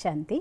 ശാന്തി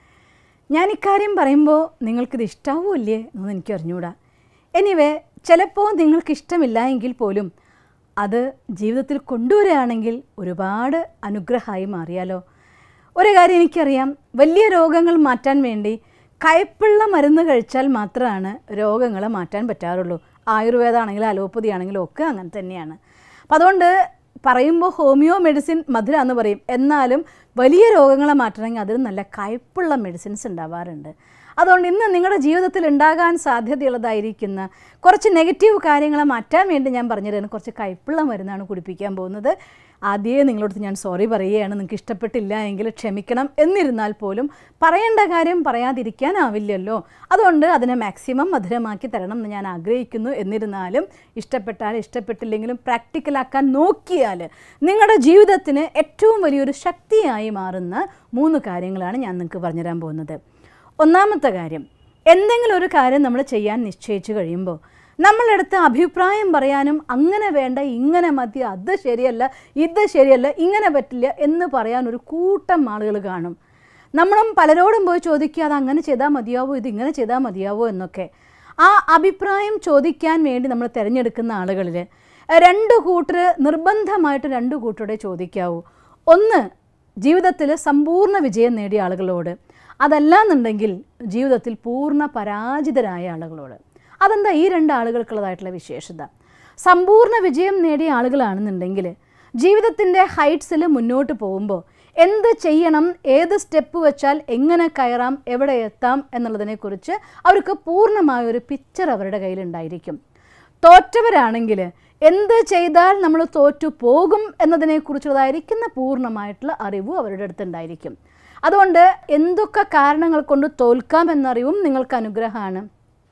ഞാൻ ഇക്കാര്യം പറയുമ്പോൾ നിങ്ങൾക്കിത് ഇഷ്ടാവോ ഇല്ലേ എന്നൊന്നും എനിക്ക് അറിഞ്ഞൂടാ എനിവേ ചിലപ്പോൾ നിങ്ങൾക്ക് ഇഷ്ടമില്ല എങ്കിൽ പോലും അത് ജീവിതത്തിൽ കൊണ്ടുവരികയാണെങ്കിൽ ഒരുപാട് അനുഗ്രഹമായി മാറിയാലോ ഒരു കാര്യം എനിക്കറിയാം വലിയ രോഗങ്ങൾ മാറ്റാൻ വേണ്ടി കയ്പുള്ള മരുന്ന് കഴിച്ചാൽ മാത്രമാണ് രോഗങ്ങളെ മാറ്റാൻ പറ്റാറുള്ളൂ ആയുർവേദമാണെങ്കിലും അലോപ്പതി ആണെങ്കിലും ഒക്കെ അങ്ങനെ തന്നെയാണ് അപ്പം അതുകൊണ്ട് പറയുമ്പോൾ ഹോമിയോ മെഡിസിൻ മധുര എന്ന് പറയും എന്നാലും വലിയ രോഗങ്ങളെ മാറ്റണമെങ്കിൽ അതിന് നല്ല കയ്പുള്ള മെഡിസിൻസ് ഉണ്ടാവാറുണ്ട് അതുകൊണ്ട് ഇന്ന് നിങ്ങളുടെ ജീവിതത്തിൽ ഉണ്ടാകാൻ സാധ്യതയുള്ളതായിരിക്കുന്ന കുറച്ച് നെഗറ്റീവ് കാര്യങ്ങളെ മാറ്റാൻ വേണ്ടി ഞാൻ പറഞ്ഞുതരുന്ന കുറച്ച് കയ്പുള്ള മരുന്നാണ് കുടിപ്പിക്കാൻ പോകുന്നത് ആദ്യമേ നിങ്ങളോട് ഞാൻ സോറി പറയുകയാണ് നിങ്ങൾക്ക് ഇഷ്ടപ്പെട്ടില്ല എങ്കിൽ ക്ഷമിക്കണം എന്നിരുന്നാൽ പോലും പറയേണ്ട കാര്യം പറയാതിരിക്കാനാവില്ലല്ലോ അതുകൊണ്ട് അതിനെ മാക്സിമം മധുരമാക്കി തരണം എന്ന് ഞാൻ ആഗ്രഹിക്കുന്നു എന്നിരുന്നാലും ഇഷ്ടപ്പെട്ടാൽ ഇഷ്ടപ്പെട്ടില്ലെങ്കിലും പ്രാക്ടിക്കലാക്കാൻ നോക്കിയാൽ നിങ്ങളുടെ ജീവിതത്തിന് ഏറ്റവും വലിയൊരു ശക്തിയായി മാറുന്ന മൂന്ന് കാര്യങ്ങളാണ് ഞാൻ നിങ്ങൾക്ക് പറഞ്ഞുതരാൻ പോകുന്നത് ഒന്നാമത്തെ കാര്യം എന്തെങ്കിലും ഒരു കാര്യം നമ്മൾ ചെയ്യാൻ നിശ്ചയിച്ചു കഴിയുമ്പോൾ നമ്മളെടുത്ത് അഭിപ്രായം പറയാനും അങ്ങനെ വേണ്ട ഇങ്ങനെ മതി അത് ശരിയല്ല ഇത് ശരിയല്ല ഇങ്ങനെ പറ്റില്ല എന്ന് പറയാൻ ഒരു കൂട്ടം ആളുകൾ കാണും നമ്മളും പലരോടും പോയി ചോദിക്കുക അത് അങ്ങനെ ചെയ്താൽ മതിയാവോ ഇത് ഇങ്ങനെ ചെയ്താൽ മതിയാവോ എന്നൊക്കെ ആ അഭിപ്രായം ചോദിക്കാൻ വേണ്ടി നമ്മൾ തിരഞ്ഞെടുക്കുന്ന ആളുകളിൽ രണ്ട് കൂട്ടർ നിർബന്ധമായിട്ട് രണ്ട് കൂട്ടരുടെ ചോദിക്കാവൂ ഒന്ന് ജീവിതത്തിൽ സമ്പൂർണ്ണ വിജയം നേടിയ ആളുകളോട് അതല്ലാന്നുണ്ടെങ്കിൽ ജീവിതത്തിൽ പൂർണ്ണ പരാജിതരായ ആളുകളോട് അതെന്താ ഈ രണ്ട് ആളുകൾക്കുള്ളതായിട്ടുള്ള വിശേഷത സമ്പൂർണ്ണ വിജയം നേടിയ ആളുകളാണെന്നുണ്ടെങ്കിൽ ജീവിതത്തിൻ്റെ ഹൈറ്റ്സിൽ മുന്നോട്ട് പോകുമ്പോൾ എന്ത് ചെയ്യണം ഏത് സ്റ്റെപ്പ് വെച്ചാൽ എങ്ങനെ കയറാം എവിടെ എത്താം എന്നുള്ളതിനെക്കുറിച്ച് അവർക്ക് പൂർണ്ണമായ ഒരു പിക്ചർ അവരുടെ കയ്യിലുണ്ടായിരിക്കും തോറ്റവരാണെങ്കിൽ എന്ത് ചെയ്താൽ നമ്മൾ തോറ്റു പോകും എന്നതിനെക്കുറിച്ചുള്ളതായിരിക്കുന്ന പൂർണ്ണമായിട്ടുള്ള അറിവും അവരുടെ അടുത്തുണ്ടായിരിക്കും അതുകൊണ്ട് എന്തൊക്കെ കാരണങ്ങൾ കൊണ്ട് തോൽക്കാം എന്നറിവും നിങ്ങൾക്ക് അനുഗ്രഹമാണ്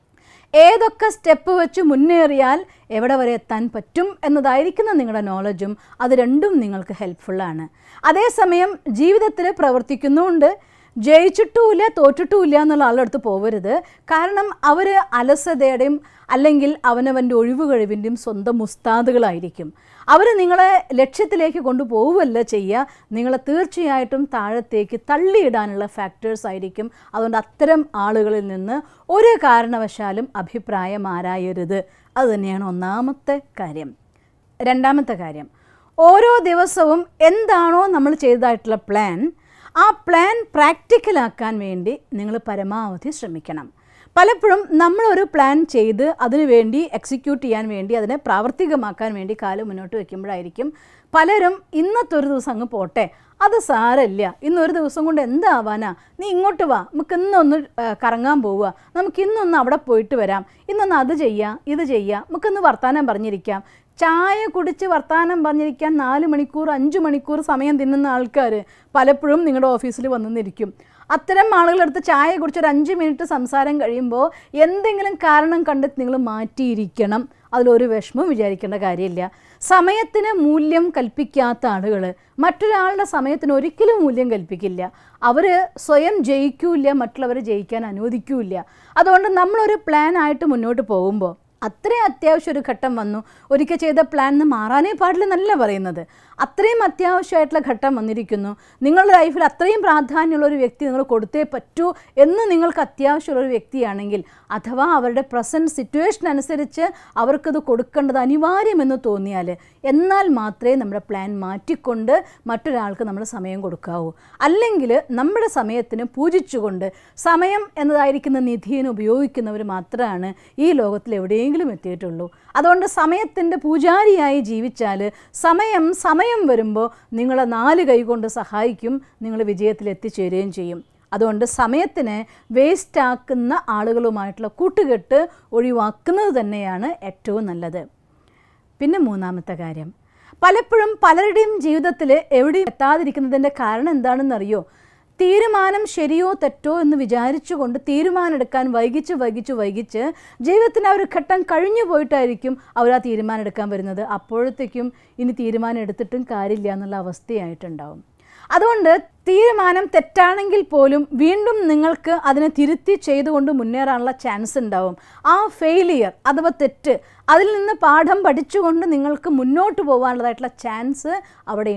ഏതൊക്കെ സ്റ്റെപ്പ് വെച്ച് മുന്നേറിയാൽ എവിടെ വരെ എത്താൻ പറ്റും എന്നതായിരിക്കുന്ന നിങ്ങളുടെ നോളജും അത് രണ്ടും നിങ്ങൾക്ക് ഹെൽപ്ഫുള്ളാണ് അതേസമയം ജീവിതത്തിൽ പ്രവർത്തിക്കുന്നുമുണ്ട് ജയിച്ചിട്ടുമില്ല തോറ്റിട്ടുമില്ല എന്നുള്ള ആളുടെ അടുത്ത് പോകരുത് കാരണം അവർ അലസതയുടെയും അല്ലെങ്കിൽ അവനവൻ്റെ ഒഴിവ് കഴിവിൻ്റെയും സ്വന്തം ഉസ്താദുകളായിരിക്കും അവർ നിങ്ങളെ ലക്ഷ്യത്തിലേക്ക് കൊണ്ടുപോവുകയല്ല ചെയ്യുക നിങ്ങളെ തീർച്ചയായിട്ടും താഴത്തേക്ക് തള്ളിയിടാനുള്ള ഫാക്ടേഴ്സ് ആയിരിക്കും അതുകൊണ്ട് അത്തരം ആളുകളിൽ നിന്ന് ഒരു കാരണവശാലും അഭിപ്രായം ആരായരുത് അതുതന്നെയാണ് ഒന്നാമത്തെ കാര്യം രണ്ടാമത്തെ കാര്യം ഓരോ ദിവസവും എന്താണോ നമ്മൾ ചെയ്തതായിട്ടുള്ള പ്ലാൻ ആ പ്ലാൻ പ്രാക്ടിക്കലാക്കാൻ വേണ്ടി നിങ്ങൾ പരമാവധി ശ്രമിക്കണം പലപ്പോഴും നമ്മളൊരു പ്ലാൻ ചെയ്ത് അതിനു വേണ്ടി എക്സിക്യൂട്ട് ചെയ്യാൻ വേണ്ടി അതിനെ പ്രാവർത്തികമാക്കാൻ വേണ്ടി കാലം മുന്നോട്ട് വയ്ക്കുമ്പോഴായിരിക്കും പലരും ഇന്നത്തെ ഒരു ദിവസം അങ്ങ് പോട്ടെ അത് സാരമില്ല ഇന്നൊരു ദിവസം കൊണ്ട് എന്താവാനാ നീ ഇങ്ങോട്ട് വാ നമുക്ക് ഇന്നൊന്ന് ആ, കറങ്ങാൻ പോവുക നമുക്ക് ഇന്നൊന്ന് അവിടെ പോയിട്ട് വരാം ഇന്നൊന്ന് അത് ചെയ്യാം ഇത് ചെയ്യാം നമുക്കിന്ന് വർത്തമാനം പറഞ്ഞിരിക്കാം ചായ കുടിച്ച് വർത്തമാനം പറഞ്ഞിരിക്കാൻ നാല് മണിക്കൂർ അഞ്ച് മണിക്കൂർ സമയം തിന്നുന്ന ആൾക്കാർ പലപ്പോഴും നിങ്ങളുടെ ഓഫീസിൽ വന്നിരിക്കും അത്തരം ആളുകളെടുത്ത് ചായ കുടിച്ച് ഒരു അഞ്ച് മിനിറ്റ് സംസാരം കഴിയുമ്പോൾ എന്തെങ്കിലും കാരണം കണ്ടെത്തി നിങ്ങൾ മാറ്റിയിരിക്കണം അതിലൊരു വിഷമം വിചാരിക്കേണ്ട കാര്യമില്ല സമയത്തിന് മൂല്യം കൽപ്പിക്കാത്ത ആളുകൾ മറ്റൊരാളുടെ സമയത്തിന് ഒരിക്കലും മൂല്യം കൽപ്പിക്കില്ല അവർ സ്വയം ജയിക്കൂല മറ്റുള്ളവരെ ജയിക്കാൻ അനുവദിക്കൂല അതുകൊണ്ട് നമ്മളൊരു പ്ലാൻ ആയിട്ട് മുന്നോട്ട് പോകുമ്പോൾ അത്രയും അത്യാവശ്യം ഒരു ഘട്ടം വന്നു ഒരിക്കൽ ചെയ്ത പ്ലാൻ നിന്ന് മാറാനേ പാടില്ലെന്നല്ല പറയുന്നത് അത്രയും അത്യാവശ്യമായിട്ടുള്ള ഘട്ടം വന്നിരിക്കുന്നു നിങ്ങളുടെ ലൈഫിൽ അത്രയും പ്രാധാന്യമുള്ള ഒരു വ്യക്തി നിങ്ങൾ കൊടുത്തേ പറ്റൂ എന്ന് നിങ്ങൾക്ക് അത്യാവശ്യമുള്ള ഒരു വ്യക്തിയാണെങ്കിൽ അഥവാ അവരുടെ പ്രസൻറ്റ് സിറ്റുവേഷൻ അനുസരിച്ച് അവർക്കത് കൊടുക്കേണ്ടത് അനിവാര്യമെന്ന് തോന്നിയാൽ എന്നാൽ മാത്രമേ നമ്മുടെ പ്ലാൻ മാറ്റിക്കൊണ്ട് മറ്റൊരാൾക്ക് നമ്മൾ സമയം കൊടുക്കാവൂ അല്ലെങ്കിൽ നമ്മുടെ സമയത്തിന് പൂജിച്ചുകൊണ്ട് സമയം എന്നതായിരിക്കുന്ന നിധിയെ ഉപയോഗിക്കുന്നവർ മാത്രമാണ് ഈ ലോകത്തിൽ എവിടെയെങ്കിലും എത്തിയിട്ടുള്ളൂ അതുകൊണ്ട് സമയത്തിൻ്റെ പൂജാരിയായി ജീവിച്ചാൽ സമയം സമയം വരുമ്പോൾ നിങ്ങളെ നാല് കൈകൊണ്ട് സഹായിക്കും നിങ്ങൾ വിജയത്തിൽ എത്തിച്ചേരുകയും ചെയ്യും അതുകൊണ്ട് സമയത്തിന് വേസ്റ്റാക്കുന്ന ആളുകളുമായിട്ടുള്ള കൂട്ടുകെട്ട് ഒഴിവാക്കുന്നത് തന്നെയാണ് ഏറ്റവും നല്ലത് പിന്നെ മൂന്നാമത്തെ കാര്യം പലപ്പോഴും പലരുടെയും ജീവിതത്തിൽ എവിടെയും എത്താതിരിക്കുന്നതിൻ്റെ കാരണം എന്താണെന്നറിയോ തീരുമാനം ശരിയോ തെറ്റോ എന്ന് വിചാരിച്ചുകൊണ്ട് തീരുമാനമെടുക്കാൻ വൈകിച്ച് വൈകിച്ച് വൈകിച്ച് ജീവിതത്തിന് ആ ഒരു ഘട്ടം കഴിഞ്ഞു പോയിട്ടായിരിക്കും അവർ ആ തീരുമാനം എടുക്കാൻ വരുന്നത് അപ്പോഴത്തേക്കും ഇനി തീരുമാനം എടുത്തിട്ടും കാര്യമില്ല എന്നുള്ള അവസ്ഥയായിട്ടുണ്ടാവും അതുകൊണ്ട് തീരുമാനം തെറ്റാണെങ്കിൽ പോലും വീണ്ടും നിങ്ങൾക്ക് അതിനെ തിരുത്തി ചെയ്തുകൊണ്ട് മുന്നേറാനുള്ള ചാൻസ് ഉണ്ടാവും ആ ഫെയിലിയർ അഥവാ തെറ്റ് അതിൽ നിന്ന് പാഠം പഠിച്ചുകൊണ്ട് നിങ്ങൾക്ക് മുന്നോട്ട് പോകാനുള്ളതായിട്ടുള്ള ചാൻസ് അവിടെ ഉണ്ട്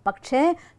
പക്ഷേ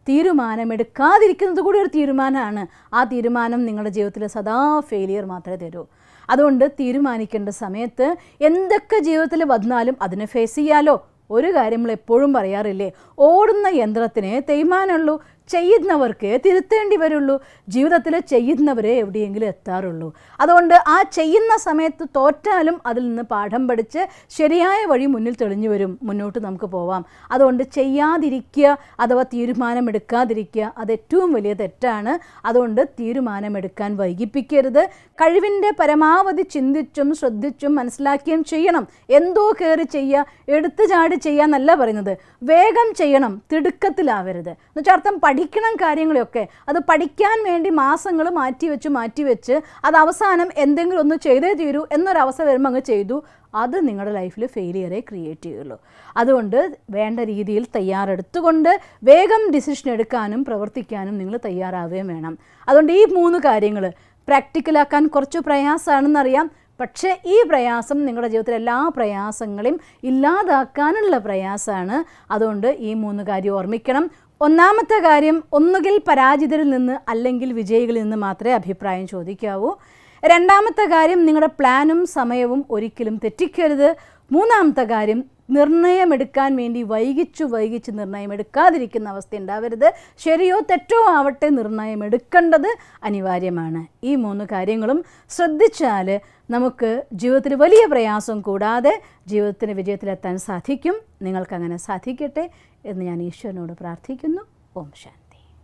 തീരുമാനമെടുക്കാതിരിക്കുന്നത് കൂടി ഒരു തീരുമാനമാണ് ആ തീരുമാനം നിങ്ങളുടെ ജീവിതത്തിൽ സദാ ഫെയിലിയർ മാത്രമേ തരൂ അതുകൊണ്ട് തീരുമാനിക്കേണ്ട സമയത്ത് എന്തൊക്കെ ജീവിതത്തിൽ വന്നാലും അതിനെ ഫേസ് ചെയ്യാലോ ഒരു കാര്യം നമ്മൾ എപ്പോഴും പറയാറില്ലേ ഓടുന്ന യന്ത്രത്തിന് തേയ്മാനുള്ളൂ ചെയ്യുന്നവർക്ക് തിരുത്തേണ്ടി വരുള്ളൂ ജീവിതത്തിൽ ചെയ്യുന്നവരെ എവിടെയെങ്കിലും എത്താറുള്ളൂ അതുകൊണ്ട് ആ ചെയ്യുന്ന സമയത്ത് തോറ്റാലും അതിൽ നിന്ന് പാഠം പഠിച്ച് ശരിയായ വഴി മുന്നിൽ തെളിഞ്ഞു വരും മുന്നോട്ട് നമുക്ക് പോവാം അതുകൊണ്ട് ചെയ്യാതിരിക്കുക അഥവാ തീരുമാനമെടുക്കാതിരിക്കുക അത് ഏറ്റവും വലിയ തെറ്റാണ് അതുകൊണ്ട് തീരുമാനമെടുക്കാൻ വൈകിപ്പിക്കരുത് കഴിവിൻ്റെ പരമാവധി ചിന്തിച്ചും ശ്രദ്ധിച്ചും മനസ്സിലാക്കിയും ചെയ്യണം എന്തോ കയറി ചെയ്യുക എടുത്തു ചാടി ചെയ്യാന്നല്ല പറയുന്നത് വേഗം ചെയ്യണം തിടുക്കത്തിലാവരുത് എന്നുവെച്ചാൽ അർത്ഥം പഠിക്കണം കാര്യങ്ങളൊക്കെ അത് പഠിക്കാൻ വേണ്ടി മാസങ്ങൾ മാറ്റിവെച്ച് മാറ്റിവെച്ച് അത് അവസാനം എന്തെങ്കിലും ഒന്ന് ചെയ്തേ തീരൂ എന്നൊരവസ്ഥ വരുമ്പോൾ അങ്ങ് ചെയ്തു അത് നിങ്ങളുടെ ലൈഫിൽ ഫെയിലിയറെ ക്രിയേറ്റ് ചെയ്യുള്ളൂ അതുകൊണ്ട് വേണ്ട രീതിയിൽ തയ്യാറെടുത്തുകൊണ്ട് വേഗം ഡിസിഷൻ എടുക്കാനും പ്രവർത്തിക്കാനും നിങ്ങൾ തയ്യാറാവുകയും വേണം അതുകൊണ്ട് ഈ മൂന്ന് കാര്യങ്ങൾ പ്രാക്ടിക്കലാക്കാൻ കുറച്ച് പ്രയാസമാണെന്നറിയാം പക്ഷേ ഈ പ്രയാസം നിങ്ങളുടെ ജീവിതത്തിലെ എല്ലാ പ്രയാസങ്ങളെയും ഇല്ലാതാക്കാനുള്ള പ്രയാസമാണ് അതുകൊണ്ട് ഈ മൂന്ന് കാര്യം ഓർമ്മിക്കണം ഒന്നാമത്തെ കാര്യം ഒന്നുകിൽ പരാജിതരിൽ നിന്ന് അല്ലെങ്കിൽ വിജയികളിൽ നിന്ന് മാത്രമേ അഭിപ്രായം ചോദിക്കാവൂ രണ്ടാമത്തെ കാര്യം നിങ്ങളുടെ പ്ലാനും സമയവും ഒരിക്കലും തെറ്റിക്കരുത് മൂന്നാമത്തെ കാര്യം നിർണയമെടുക്കാൻ വേണ്ടി വൈകിച്ചു വൈകിച്ച് നിർണയം എടുക്കാതിരിക്കുന്ന അവസ്ഥ ഉണ്ടാവരുത് ശരിയോ തെറ്റോ ആവട്ടെ നിർണയം എടുക്കേണ്ടത് അനിവാര്യമാണ് ഈ മൂന്ന് കാര്യങ്ങളും ശ്രദ്ധിച്ചാൽ നമുക്ക് ജീവിതത്തിൽ വലിയ പ്രയാസം കൂടാതെ ജീവിതത്തിന് വിജയത്തിലെത്താൻ സാധിക്കും നിങ്ങൾക്കങ്ങനെ സാധിക്കട്ടെ എന്ന് ഞാൻ ഈശ്വരനോട് പ്രാർത്ഥിക്കുന്നു ഓം ശാന്തി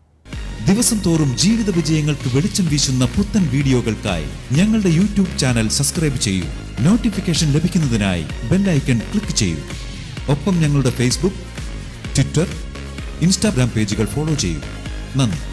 ദിവസം തോറും ജീവിത വിജയങ്ങൾക്ക് വെളിച്ചം വീശുന്ന പുത്തൻ വീഡിയോകൾക്കായി ഞങ്ങളുടെ യൂട്യൂബ് ചാനൽ സബ്സ്ക്രൈബ് ചെയ്യൂ നോട്ടിഫിക്കേഷൻ ലഭിക്കുന്നതിനായി ബെല്ലൈക്കൺ ക്ലിക്ക് ചെയ്യൂ ഒപ്പം ഞങ്ങളുടെ ഫേസ്ബുക്ക് ട്വിറ്റർ ഇൻസ്റ്റാഗ്രാം പേജുകൾ ഫോളോ ചെയ്യൂ നന്ദി